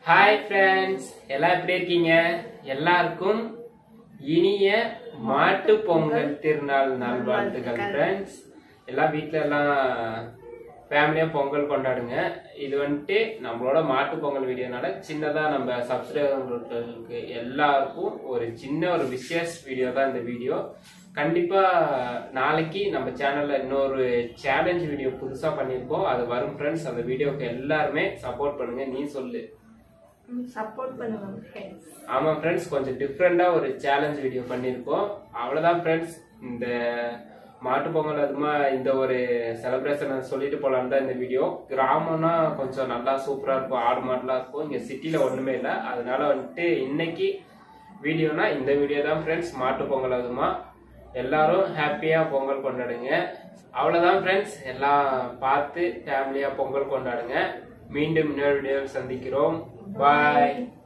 hi friends எல்லாம் எப்படி இருக்கீங்க எல்லாருக்கும் இனிய மாட்டு பொங்கல் திருநாள் நல்வாழ்த்துக்கள் ஃப்ரெண்ட்ஸ் எல்லாம் வீட்ல எல்லாம் ஃபேமிலியா பொங்கல் கொண்டாடுங்க இது வந்துட்டு நம்மளோட மாட்டு பொங்கல் வீடியோனால சின்னதா நம்ம சப்ஸ்கிரைபர்களுக்கு எல்லாருக்கும் ஒரு சின்ன ஒரு விசேஷ வீடியோ தான் இந்த வீடியோ கண்டிப்பா நாளைக்கு நம்ம சேனல்ல இன்னொரு சேலஞ்ச் வீடியோ புதுசா பண்ணியிருக்கோம் அது வரும் ஃப்ரெண்ட்ஸ் அந்த வீடியோக்கு எல்லாருமே சப்போர்ட் பண்ணுங்க நீ சொல்லு சப்போர்ட் பண்ணுங்க ஃப்ரெண்ட்ஸ் ஆமா ஃப்ரெண்ட்ஸ் கொஞ்சம் டிஃப்ரெண்டா ஒரு சேலஞ்ச் வீடியோ பண்ணியிருக்கோம் அவ்வளவுதான் ஃப்ரெண்ட்ஸ் இந்த மாட்டு பொங்கல் அதுமா இந்த ஒரு செலிப்ரேஷன் சொல்லிட்டு போலான்னு தான் இந்த வீடியோ கிராமம்னா கொஞ்சம் நல்லா சூப்பரா இருக்கும் ஆடு மாடுலாம் இருக்கும் இங்க சிட்டில ஒண்ணுமே இல்லை அதனால வந்துட்டு இன்னைக்கு வீடியோனா இந்த வீடியோ தான் ஃப்ரெண்ட்ஸ் மாட்டு பொங்கல் அதுமா எல்லாரும் ஹாப்பியா பொங்கல் கொண்டாடுங்க அவ்வளவுதான் ஃப்ரெண்ட்ஸ் எல்லாம் பார்த்து ஃபேமிலியா பொங்கல் கொண்டாடுங்க மீண்டும் இன்னொரு வீடியோவில் சந்திக்கிறோம் பாய்